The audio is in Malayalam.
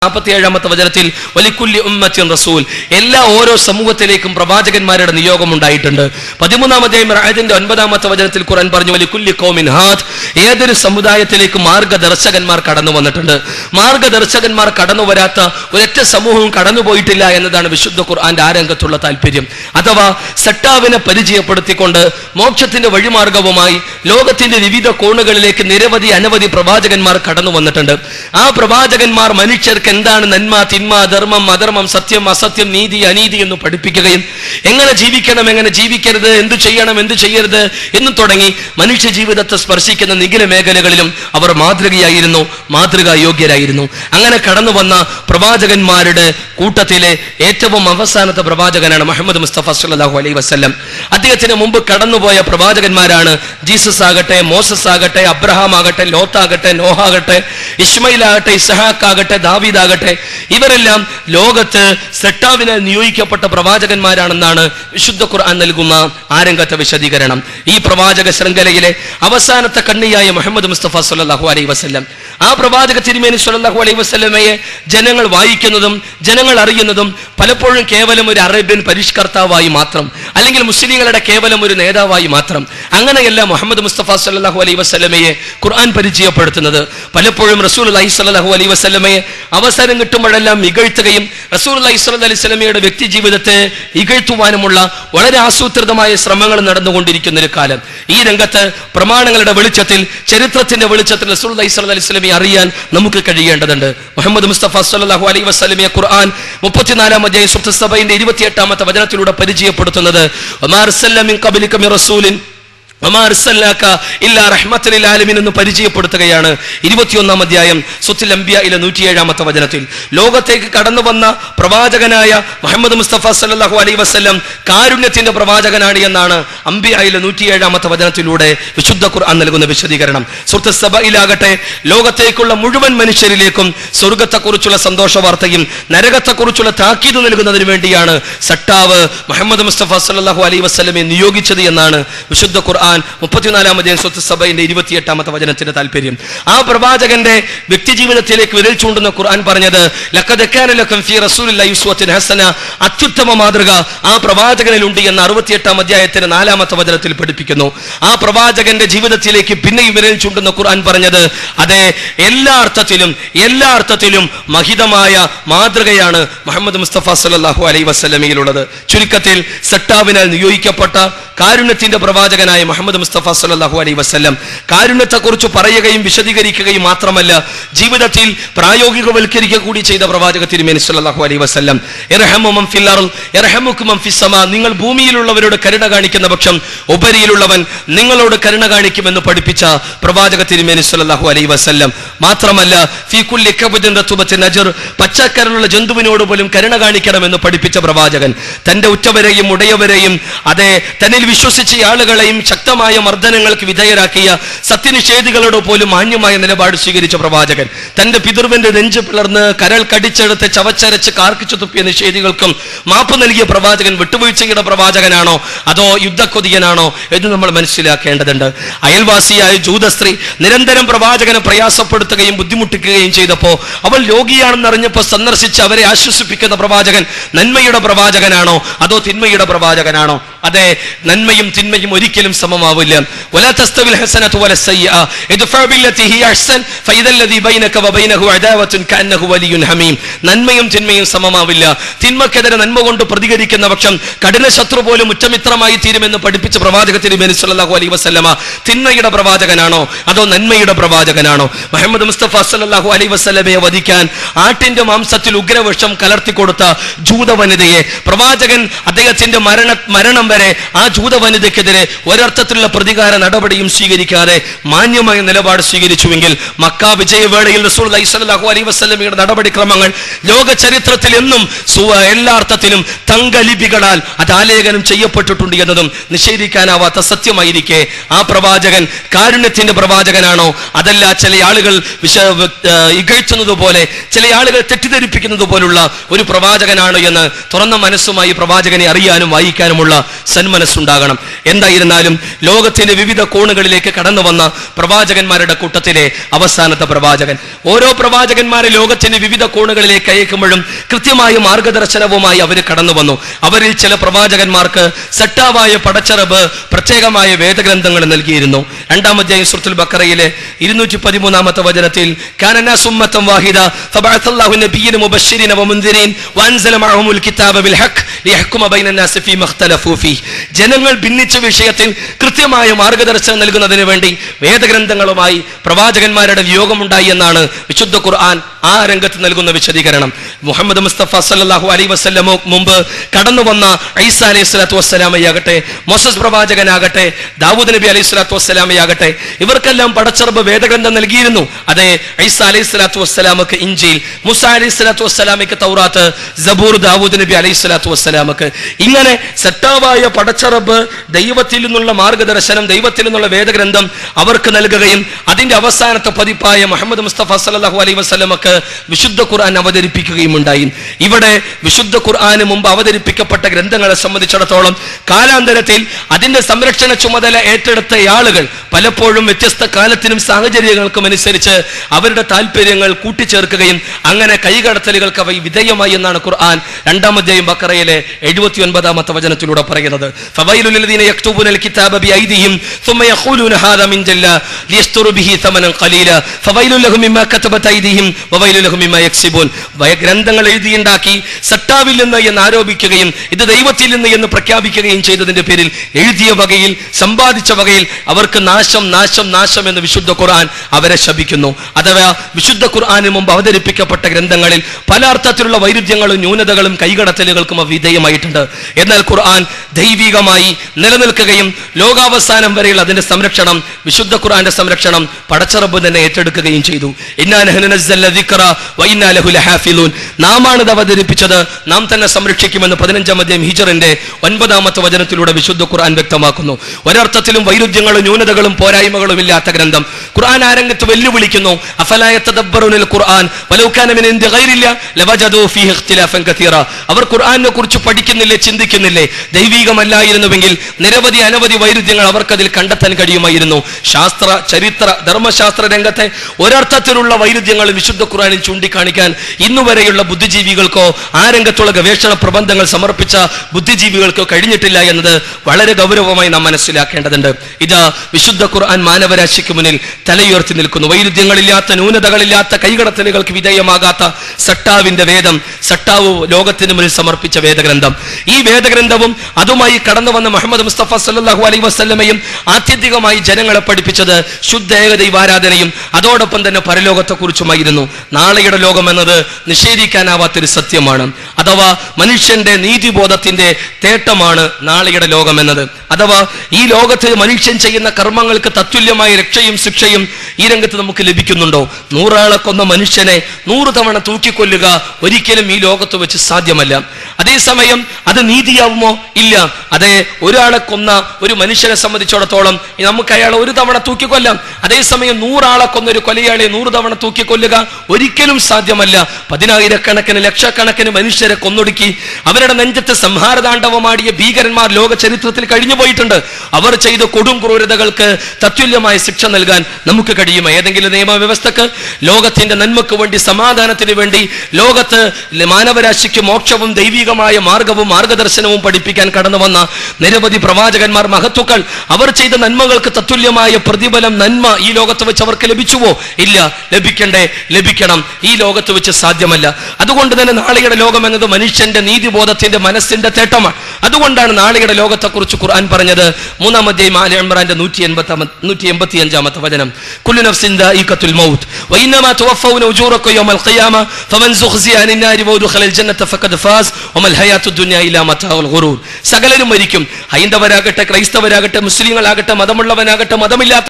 നാൽപ്പത്തി ഏഴാമത്തെ വചനത്തിൽ വലിക്കുല്ലി ഉമ്മത്തിൻ റസൂൽ എല്ലാ ഓരോ സമൂഹത്തിലേക്കും പ്രവാചകന്മാരുടെ നിയോഗം ഉണ്ടായിട്ടുണ്ട് പതിമൂന്നാമത്തെ അതിന്റെ ഒൻപതാമത്തെ വചനത്തിൽ ഖുർആൻ പറഞ്ഞു വലിക്കുല്ലി കോമിൻ ഹാത്ത് ഏതൊരു സമുദായത്തിലേക്ക് മാർഗദർശകന്മാർ കടന്നു വന്നിട്ടുണ്ട് മാർഗദർശകന്മാർ കടന്നു വരാത്ത ഒരൊറ്റ സമൂഹവും കടന്നുപോയിട്ടില്ല എന്നതാണ് വിശുദ്ധ ഖുർആന്റെ ആരംഗത്തുള്ള താല്പര്യം അഥവാ സട്ടാവിനെ പരിചയപ്പെടുത്തിക്കൊണ്ട് മോക്ഷത്തിന്റെ വഴിമാർഗവുമായി ലോകത്തിന്റെ വിവിധ കോണുകളിലേക്ക് നിരവധി അനവധി പ്രവാചകന്മാർ കടന്നു വന്നിട്ടുണ്ട് ആ പ്രവാചകന്മാർ മനുഷ്യർക്ക് എന്താണ് നന്മ തിന്മ ധർമ്മം അധർമ്മം സത്യം അസത്യം നീതി അനീതി എന്ന് പഠിപ്പിക്കുകയും എങ്ങനെ ജീവിക്കണം എങ്ങനെ ജീവിക്കരുത് എന്തു ചെയ്യണം എന്തു ചെയ്യരുത് എന്ന് തുടങ്ങി മനുഷ്യ ജീവിതത്തെ സ്പർശിക്കുന്ന നിഖില മേഖലകളിലും അവർ മാതൃകയായിരുന്നു മാതൃകാ യോഗ്യരായിരുന്നു അങ്ങനെ കടന്നു വന്ന പ്രവാചകന്മാരുടെ കൂട്ടത്തിലെ ഏറ്റവും അവസാനത്തെ പ്രവാചകനാണ് മുഹമ്മദ് മുസ്തഫ സല്ലല്ലാഹു അലൈഹി വസല്ലം അദ്ദേഹത്തിന് മുമ്പ് കടന്നുപോയ പ്രവാചകന്മാരാണ് ജീസസ് ആകട്ടെ മോസസ് ആകട്ടെ അബ്രഹാം ആകട്ടെ ലോത്താകട്ടെ നോഹാകട്ടെ ഇസ്മയിൽ ആകട്ടെ ഇസഹാക്ക് ആകട്ടെ ദാവീദ് ആകട്ടെ ഇവരെല്ലാം ലോകത്ത് സെട്ടാവിനാൽ നിയോഗിക്കപ്പെട്ട പ്രവാചകന്മാരാണെന്നാണ് വിശുദ്ധ ഖുർആൻ നൽകുന്ന ആരംഗത്തെ വിശദീകരണം ഈ പ്രവാചക ശൃംഖലയിലെ അവസാനത്തെ കണ്ണിയായ മുഹമ്മദ് മുസ്തഫ സല്ലല്ലാഹു അലൈഹി വസല്ലം ആ പ്രവാചക തിരുമേനി സല്ലല്ലാഹു അലൈഹി വസല്ലമയെ ജനങ്ങൾ വായിക്കുന്നതും ജനങ്ങൾ അറിയുന്നതും പലപ്പോഴും കേവലം ഒരു അറേബ്യൻ പരിഷ്കർത്താവായി മാത്രം അല്ലെങ്കിൽ മുസ്ലിങ്ങളുടെ കേവലം ഒരു നേതാവായി മാത്രം അങ്ങനെയല്ല മുഹമ്മദ് മുസ്തഫ സല്ലല്ലാഹു അലൈഹി വസല്ലമയെ ഖുർആൻ പരിചയപ്പെടുത്തുന്നത് പലപ്പോഴും റസൂൽ അലൈഹി സ്വല്ലല്ലാഹു അലൈഹി വസല്ലമയെ അവസരം കിട്ടുമ്പോഴെല്ലാം ഇകഴ്ത്തുകയും റസൂൽ അലൈഹി സ്വല്ലല്ലാഹു അലൈഹി വസല്ലമയുടെ വ്യക്തി ജീവിതത്തെ ഇകഴ്ത്തുവാനുമുള്ള വളരെ ആസൂത്രിതമായ ശ്രമങ്ങൾ നടന്നുകൊണ്ടിരിക്കുന്ന ഒരു കാലം ഈ രംഗത്ത് പ്രമാണങ്ങളുടെ വെളിച്ചത്തിൽ ചരിത്രത്തിന്റെ വെളിച്ചത്തിൽ റസൂൽ അലൈഹി സ്വല്ലല്ലാഹു അലൈഹി വസല്ലമയെ അറിയാൻ നമുക്ക് കഴിയേണ്ടതുണ്ട് മുഹമ്മദ് മുസ്തഫ സല്ലല്ലാഹു അലൈഹി വസല്ലമയെ ഖുർആൻ മുപ്പത്തിനാലാം അധ്യായം സുഹൃത്ത് സഭയുടെ ഇരുപത്തിയെട്ടാമത്തെ വചനത്തിലൂടെ പരിചയപ്പെടുത്തുന്നത് ഒമാർ സല്ലമിൻ ഖബലിക മിർ റസൂലിൻ വമാ അർസൽനാക ഇല്ലാ റഹ്മത്തൻ ലിൽ ആലമീൻ എന്ന് പരിചയപ്പെടുത്തുകയാണ് ഇരുപത്തിയൊന്നാം അധ്യായം സുത്തിൽ അംബിയയിലെ നൂറ്റിയേഴാമത്തെ വചനത്തിൽ ലോകത്തേക്ക് കടന്നു വന്ന പ്രവാചകനായ മുഹമ്മദ് മുസ്തഫ സല്ലല്ലാഹു അലൈഹി വസല്ലം കാരുണ്യത്തിന്റെ പ്രവാചകനാണ് എന്നാണ് അംബിയയിലെ നൂറ്റിയേഴാമത്തെ വചനത്തിലൂടെ വിശുദ്ധ ഖുർആൻ നൽകുന്ന വിശദീകരണം സുഹൃത്ത് സഭയിലാകട്ടെ ലോകത്തേക്കുള്ള മുഴുവൻ മനുഷ്യരിലേക്കും സ്വർഗത്തെക്കുറിച്ചുള്ള സന്തോഷ വാർത്തയും നരകത്തെക്കുറിച്ചുള്ള താക്കീത് നൽകുന്നതിന് വേണ്ടിയാണ് സട്ടാവ് മുഹമ്മദ് മുസ്തഫ സല്ലല്ലാഹു അലൈഹി വസല്ലമെ നിയോഗിച്ചത് എന്നാണ് വിശുദ്ധ ഖുർആൻ മുപ്പത്തിനാലാമതേ സ്വത്ത് സഭയുടെ ഇരുപത്തിയെട്ടാമത്തെ വചനത്തിന്റെ താല്പര്യം ആ പ്രവാചകന്റെ വ്യക്തി ജീവിതത്തിലേക്ക് വിരൽ ചൂണ്ടുന്ന ഖുർആൻ പറഞ്ഞത് ലഖദ് കാന ലക്കും ഫീ റസൂലില്ലാഹി ഉസ്വത്തുൻ ഹസന അത്യുത്തമ മാതൃക ആ പ്രവാചകനിലുണ്ട് എന്ന അറുപത്തിയെട്ടാം അധ്യായത്തിന്റെ നാലാമത്തെ വചനത്തിൽ പഠിപ്പിക്കുന്നു ആ പ്രവാചകന്റെ ജീവിതത്തിലേക്ക് പിന്നെയും വിരൽ ചൂണ്ടുന്ന ഖുർആൻ പറഞ്ഞത് അതെ എല്ലാ അർത്ഥത്തിലും എല്ലാ അർത്ഥത്തിലും മഹിതമായ മാതൃകയാണ് മുഹമ്മദ് മുസ്തഫ സല്ലല്ലാഹു അലൈഹി വസല്ലമയിലുള്ളത് ചുരുക്കത്തിൽ സട്ടാവിനാൽ നിയോഗിക്കപ്പെട്ട കാരുണ്യത്തിന്റെ പ്രവാചകനായ മുഹമ്മദ് മുസ്തഫ സല്ലല്ലാഹു അലൈഹി വസല്ലം കാരുണ്യത്തെക്കുറിച്ച് പറയുകയും വിശദീകരിക്കുകയും മാത്രമല്ല ജീവിതത്തിൽ പ്രായോഗികവൽക്കരിക്കുക കൂടി ചെയ്ത പ്രവാചക തിരുമേനി സല്ലല്ലാഹു അലൈഹി വസല്ലം ഇർഹമു മൻ ഫിൽ അർള് യർഹമുക്കും മൻ ഫിസ് സമാ നിങ്ങൾ ഭൂമിയിലുള്ളവരോട് കരുണ കാണിക്കുന്ന പക്ഷം ഉപരിയിലുള്ളവൻ നിങ്ങളോട് കരുണ കാണിക്കുമെന്ന് പഠിപ്പിച്ച പ്രവാചക തിരുമേനി സല്ലല്ലാഹു അലൈഹി വസല്ലം മാത്രമല്ല ഫീ കുല്ലി കബദിൻ റതുബത്തിൻ അജ്ർ പച്ചക്കരലുള്ള ജന്തുവിനോട് പോലും കരുണ കാണിക്കണമെന്ന് പഠിപ്പിച്ച പ്രവാചകൻ തന്റെ ഉറ്റവരെയും ഉടയവരെയും അതെ തന്നിൽ വിശ്വസിച്ച ആളുകളെയും ശക്തമായ മർദ്ദനങ്ങൾക്ക് വിധേയരാക്കിയ സത്യനിഷേധികളോട് പോലും മാന്യമായ നിലപാട് സ്വീകരിച്ച പ്രവാചകൻ തന്റെ പിതൃവിന്റെ നെഞ്ച് പിളർന്ന് കരൾ കടിച്ചെടുത്ത് ചവച്ചരച്ച് കാർക്കിച്ചു തുപ്പിയ നിഷേധികൾക്കും മാപ്പ് നൽകിയ പ്രവാചകൻ വിട്ടുവീഴ്ചയുടെ പ്രവാചകനാണോ അതോ യുദ്ധക്കൊതിയനാണോ എന്ന് നമ്മൾ മനസ്സിലാക്കേണ്ടതുണ്ട് അയൽവാസിയായ ജൂതസ്ത്രീ നിരന്തരം പ്രവാചകനെ പ്രയാസപ്പെടുത്തുകയും ബുദ്ധിമുട്ടിക്കുകയും ചെയ്തപ്പോ അവൾ രോഗിയാണെന്ന് അറിഞ്ഞപ്പോൾ സന്ദർശിച്ച് അവരെ ആശ്വസിപ്പിക്കുന്ന പ്രവാചകൻ നന്മയുടെ പ്രവാചകനാണോ അതോ തിന്മയുടെ പ്രവാചകനാണോ അതെ നന്മയും തിന്മയും ഒരിക്കലും സമമാവില്ല വലാ തസ്തവിൽ ഹസനതു വല സയ്യിഅ ഇദ്ഫഅ ബില്ലതി ഹി അഹ്സൻ ഫഇദല്ലദി ബൈനക വബൈനഹു അദാവത്തുൻ കഅന്നഹു വലിയുൻ ഹമീം നന്മയും തിന്മയും സമമാവില്ല തിന്മക്കെതിരെ നന്മ കൊണ്ട് പ്രതികരിക്കുന്ന പക്ഷം കഠിന ശത്രു പോലും ഉറ്റമിത്രമായി തീരുമെന്ന് പഠിപ്പിച്ച പ്രവാചക തിരുമേനി സല്ലല്ലാഹു അലൈഹി വസല്ലമ തിന്മയുടെ പ്രവാചകനാണോ അതോ നന്മയുടെ പ്രവാചകനാണോ മുഹമ്മദ് മുസ്തഫ സല്ലല്ലാഹു അലൈഹി വസല്ലമയെ വധിക്കാൻ ആട്ടിന്റെ മാംസത്തിൽ ഉഗ്രവിഷം കലർത്തി കൊടുത്ത ജൂത വനിതയെ പ്രവാചകൻ അദ്ദേഹത്തിന്റെ മരണ മരണം വരെ ആ ജൂത വനിതയ്ക്കെതിരെ ഒരർത്ഥത്തിലുള്ള പ്രതികാര നടപടിയും സ്വീകരിക്കാതെ മാന്യമായ നിലപാട് സ്വീകരിച്ചുവെങ്കിൽ മക്ക വിജയവേളയിൽ റസൂൽ സല്ലല്ലാഹു അലൈഹി വസല്ലമയുടെ നടപടിക്രമങ്ങൾ ലോക ചരിത്രത്തിൽ എന്നും സുവ എല്ലാ അർത്ഥത്തിലും തങ്കലിപികളാൽ അത് ആലേഖനം ചെയ്യപ്പെട്ടിട്ടുണ്ട് എന്നതും നിഷേധിക്കാനാവാത്ത സത്യമായിരിക്കെ ആ പ്രവാചകൻ കാരുണ്യത്തിന്റെ പ്രവാചകനാണോ അതല്ല ചില ആളുകൾ വിശ ഇകഴ്ത്തുന്നത് പോലെ ചില ആളുകൾ തെറ്റിദ്ധരിപ്പിക്കുന്നത് പോലുള്ള ഒരു പ്രവാചകനാണോ എന്ന് തുറന്ന മനസ്സുമായി പ്രവാചകനെ അറിയാനും വായിക്കാനുമുള്ള സന്മനസ്സുണ്ടാകണം എന്തായിരുന്നാലും ലോകത്തിന്റെ വിവിധ കോണുകളിലേക്ക് കടന്നു വന്ന പ്രവാചകന്മാരുടെ കൂട്ടത്തിലെ അവസാനത്തെ പ്രവാചകൻ ഓരോ പ്രവാചകന്മാരെ ലോകത്തിന്റെ വിവിധ കോണുകളിലേക്ക് അയക്കുമ്പോഴും കൃത്യമായ മാർഗദർശനവുമായി അവർ കടന്നു വന്നു അവരിൽ ചില പ്രവാചകന്മാർക്ക് സട്ടാവായ പടച്ചറബ് പ്രത്യേകമായ വേദഗ്രന്ഥങ്ങൾ നൽകിയിരുന്നു രണ്ടാം അധ്യായം സുഹൃത്തുൽ ബക്കറയിലെ ഇരുന്നൂറ്റി പതിമൂന്നാമത്തെ വചനത്തിൽ കാനന സുമ്മത്തം വാഹിദ ഫബഅത്തല്ലാഹു നബിയ്യന മുബശ്ശിരീന വമുൻദിരീൻ വഅൻസല മഅഹുൽ കിതാബ ബിൽ ഹഖ് ലിയഹ്കുമ ബൈനൻ നാസി ഫീമ ഇഖ്തലഫൂ ഫീഹ് ജനങ്ങൾ ഭിന്നിച്ച വിഷയത്തിൽ കൃത്യമായ മാർഗദർശനം നൽകുന്നതിന് വേണ്ടി വേദഗ്രന്ഥങ്ങളുമായി പ്രവാചകന്മാരുടെ വിയോഗമുണ്ടായി എന്നാണ് വിശുദ്ധ ഖുർആൻ ആ രംഗത്ത് നൽകുന്ന വിശദീകരണം മുഹമ്മദ് മുസ്തഫ സല്ലല്ലാഹു അലൈഹി വസല്ലമോ മുമ്പ് കടന്നു വന്ന ഐസ അലൈഹി സ്വലാത്തു വസ്സലാമയാകട്ടെ മോസസ് പ്രവാചകനാകട്ടെ ദാവൂദ് നബി അലൈഹി സ്വലാത്തു വസ്സലാമയാകട്ടെ ഇവർക്കെല്ലാം പടച്ചറബ് വേദഗ്രന്ഥം നൽകിയിരുന്നു അതെ ഐസ അലൈഹി സ്വലാത്തു വസ്സലാമക്ക് ഇഞ്ചിൽ മുസ അലൈഹി സ്വലാത്തു വസ്സലാമയ്ക്ക് തൗറാത്ത് സബൂർ ദാവൂദ് നബി അലൈഹി സ്വലാത്തു വസ്സലാമക്ക് ഇങ്ങനെ സെറ്റാവായ പടച്ചറബ് ദൈവത്തിൽ നിന്നുള്ള മാർഗദർശനം ദൈവത്തിൽ നിന്നുള്ള വേദഗ്രന്ഥം അവർക്ക് നൽകുകയും അതിന്റെ അവസാനത്തെ പതിപ്പായ മുഹമ്മദ് മുസ്തഫ സല്ലല്ലാഹു അലൈഹി വസല്ലമക്ക് വിശുദ്ധ ഖുർആൻ അവതരിപ്പിക്കുകയും ഉണ്ടായി ഇവിടെ വിശുദ്ധ ഖുർആന് മുമ്പ് അവതരിപ്പിക്കപ്പെട്ട ഗ്രന്ഥങ്ങളെ സംബന്ധിച്ചിടത്തോളം കാലാന്തരത്തിൽ അതിന്റെ സംരക്ഷണ ചുമതല ഏറ്റെടുത്ത ആളുകൾ പലപ്പോഴും വ്യത്യസ്ത കാലത്തിനും സാഹചര്യങ്ങൾക്കും അനുസരിച്ച് അവരുടെ താല്പര്യങ്ങൾ കൂട്ടിച്ചേർക്കുകയും അങ്ങനെ കൈകടത്തലുകൾക്ക് അവ വിധേയമായി എന്നാണ് ഖുർആൻ രണ്ടാം അധ്യായം ബക്കറയിലെ എഴുപത്തി ഒൻപതാമത്തെ വചനത്തിലൂടെ പറയുന്നത് ഫവൈലുൽ ലദീന യക്തുബൂനൽ കിതാബ ബിഐദിഹിം ثم يقولون هذا من جل ليشتروا به ثمنا قليلا فويل لهم مما كتبت ايديهم وويل لهم مما يكسبون വയ- ഗ്രന്ഥങ്ങൾ എഴുതിയുണ്ടാക്കി സട്ടാവിൽ നിന്ന് എന്ന് ആരോപിക്കുകയും ഇത് ദൈവത്തിൽ നിന്ന് എന്ന് പ്രഖ്യാപിക്കുകയും ചെയ്തതിന്റെ പേരിൽ എഴുതിയ വകയിൽ സമ്പാദിച്ച വകയിൽ അവർക്ക് നാശം നാശം നാശം എന്ന് വിശുദ്ധ ഖുർആൻ അവരെ ശപിക്കുന്നു അഥവാ വിശുദ്ധ ഖുർആന് മുമ്പ് അവതരിപ്പിക്കപ്പെട്ട ഗ്രന്ഥങ്ങളിൽ പല അർത്ഥത്തിലുള്ള വൈരുദ്ധ്യങ്ങളും ന്യൂനതകളും കൈകടത്തലുകൾക്കും അവ വിധേയമായിട്ടുണ്ട് എന്നാൽ ഖുർആൻ ദൈവികമായി നിലനിൽക്കുകയും ലോകാവസാനം വരെയുള്ള അതിന്റെ സംരക്ഷണം വിശുദ്ധ ഖുർആന്റെ സംരക്ഷണം പടച്ചറബ് തന്നെ ഏറ്റെടുക്കുകയും ചെയ്തു ഇന്നാ നഹ്നു നസ്സൽന ദിക്റ വ ഇന്നാ ലഹു ലഹാഫിളൂൻ നാമാണ് ഇത് അവതരിപ്പിച്ചത് നാം തന്നെ സംരക്ഷിക്കുമെന്ന് പതിനഞ്ചാം അധ്യായം ഹിജറിന്റെ ഒൻപതാമത്തെ വചനത്തിലൂടെ വിശുദ്ധ ഖുർആൻ വ്യക്തമാക്കുന്നു ഒരർത്ഥത്തിലും വൈരുദ്ധ്യങ്ങളും ന്യൂനതകളും പോരായ്മകളും ഇല്ലാത്ത ഗ്രന്ഥം ഖുർആൻ ആ രംഗത്ത് വെല്ലുവിളിക്കുന്നു അഫലായ തദബ്ബറുനിൽ ഖുർആൻ വലൗ കാന മിൻ ഇൻദി ഗൈരില്ല ലവജദു ഫീഹി ഇഖ്തിലാഫൻ കതീറ അവർ ഖുർആനെ കുറിച്ച് പഠിക്കുന്നില്ലേ ചിന്തിക്കുന്നില്ലേ ദൈവികമല്ലായിരുന്നുവെങ്കിൽ നിരവധി അനവധി വൈരുദ്ധ്യങ്ങൾ അവർക്കതിൽ കണ്ടെത്താൻ കഴിയുമായിരുന്നു ശാസ്ത്ര ചരിത്ര ധർമ്മശാസ്ത്ര രംഗത്തെ ഒരർത്ഥത്തിലുള്ള വൈരുദ്ധ്യങ്ങൾ വിശുദ്ധ ഖുർആനിൽ ചൂണ്ടിക്കാണിക്കാൻ ഇന്നുവരെയുള്ള ബുദ്ധിജീവികൾക്കോ ആ രംഗത്തുള്ള ഗവേഷണ പ്രബന്ധങ്ങൾ സമർപ്പിച്ച ബുദ്ധിജീവികൾക്കോ കഴിഞ്ഞിട്ടില്ല എന്നത് വളരെ ഗൗരവമായി നാം മനസ്സിലാക്കേണ്ടതുണ്ട് ഇത് വിശുദ്ധ ഖുർആൻ മാനവരാശിക്ക് മുന്നിൽ തലയുയർത്തി നിൽക്കുന്നു വൈരുദ്ധ്യങ്ങളില്ലാത്ത ന്യൂനതകളില്ലാത്ത കൈകടത്തലുകൾക്ക് വിധേയമാകാത്ത സട്ടാവിന്റെ വേദം സട്ടാവ് ലോകത്തിന് മുന്നിൽ സമർപ്പിച്ച വേദഗ്രന്ഥം ഈ വേദഗ്രന്ഥവും അതുമായി കടന്നു വന്ന മുഹമ്മദ് മുസ്തഫ സല്ലല്ലാഹു അലൈഹി വസല്ലമയും ആത്യന്തികമായി ജനങ്ങളെ പഠിപ്പിച്ചത് ശുദ്ധ ഏകദൈവാരാധനയും അതോടൊപ്പം തന്നെ പരലോകത്തെക്കുറിച്ചുമായിരുന്നു നാളെയുടെ ലോകം എന്നത് നിഷേധിക്കാനാവാത്തൊരു സത്യമാണ് അഥവാ മനുഷ്യന്റെ നീതിബോധത്തിന്റെ തേട്ടമാണ് നാളെയുടെ ലോകം എന്നത് അഥവാ ഈ ലോകത്ത് മനുഷ്യൻ ചെയ്യുന്ന കർമ്മങ്ങൾക്ക് തത്തുല്യമായ രക്ഷയും ശിക്ഷയും ഈ രംഗത്ത് നമുക്ക് ലഭിക്കുന്നുണ്ടോ നൂറാളെ കൊന്ന മനുഷ്യനെ നൂറ് തവണ തൂക്കിക്കൊല്ലുക ഒരിക്കലും ഈ ലോകത്ത് വെച്ച് സാധ്യമല്ല അതേസമയം അത് നീതിയാവുമോ ഇല്ല അതെ ഒരാളെ കൊന്ന ഒരു മനുഷ്യനെ സംബന്ധിച്ചിടത്തോളം നമുക്ക് അയാളെ ഒരു തവണ തൂക്കിക്കൊല്ലാം അതേസമയം നൂറാളെ കൊന്ന ഒരു കൊലയാളിയെ നൂറ് തവണ തൂക്കിക്കൊല്ലുക ഒരിക്കലും സാധ്യമല്ല പതിനായിരക്കണക്കിന് ലക്ഷക്കണക്കിന് മനുഷ്യരെ കൊന്നൊടുക്കി അവരുടെ നെഞ്ചത്ത് സംഹാരതാണ്ഡവമാടിയ ഭീകരന്മാർ ലോക ചരിത്രത്തിൽ കഴിഞ്ഞു പോയിട്ടുണ്ട് അവർ ചെയ്ത കൊടും ക്രൂരതകൾക്ക് തത്തുല്യമായ ശിക്ഷ നൽകാൻ നമുക്ക് കഴിയുമോ ഏതെങ്കിലും നിയമവ്യവസ്ഥക്ക് ലോകത്തിന്റെ നന്മക്ക് വേണ്ടി സമാധാനത്തിന് വേണ്ടി ലോകത്ത് മാനവരാശിക്ക് മോക്ഷവും ദൈവികമായ മാർഗവും മാർഗദർശനവും പഠിപ്പിക്കാൻ കടന്നു വന്ന നിരവധി പ്രവാചകന്മാർ മഹത്തുക്കൾ അവർ ചെയ്ത നന്മകൾക്ക് തത്തുല്യമായ പ്രതിഫലം നന്മ ഈ ലോകത്ത് വെച്ച് അവർക്ക് ലഭിച്ചുവോ ഇല്ല ലഭിക്കണ്ടേ ലഭിക്കണം ഈ ലോകത്ത് വെച്ച് സാധ്യമല്ല അതുകൊണ്ട് തന്നെ നാളെയുടെ ലോകം എന്നത് മനുഷ്യന്റെ നീതിബോധത്തിന്റെ മനസ്സിന്റെ തേട്ടമാണ് അതുകൊണ്ടാണ് നാളെയുടെ ലോകത്തെക്കുറിച്ച് ഖുർആൻ പറഞ്ഞത് മൂന്നാം അധ്യായം ആല ഇമ്രാന്റെ നൂറ്റി എൺപത്തി നൂറ്റി എൺപത്തി അഞ്ചാമത്തെ വചനം കുല്ലു നഫ്സിൻ ദായിഖത്തുൽ മൗത്ത് വഇന്നമാ തുവഫൗന ഉജൂറക്കും യൗമൽ ഖിയാമ ഫമൻ സുഖ്സിയ അനിൻ നാരി വഉദ്ഖലൽ ജന്നത ഫഖദ് ഫാസ് വമൽ ഹയാത്തുദ് ദുനിയ ഇലാ മതാഉൽ ഖുറൂർ സകലരും മരിക്കും ഹൈന്ദവരാകട്ടെ ക്രൈസ്തവരാകട്ടെ മുസ്ലിങ്ങളാകട്ടെ മതമുള്ളവനാകട്ടെ മതമില്ലാത്ത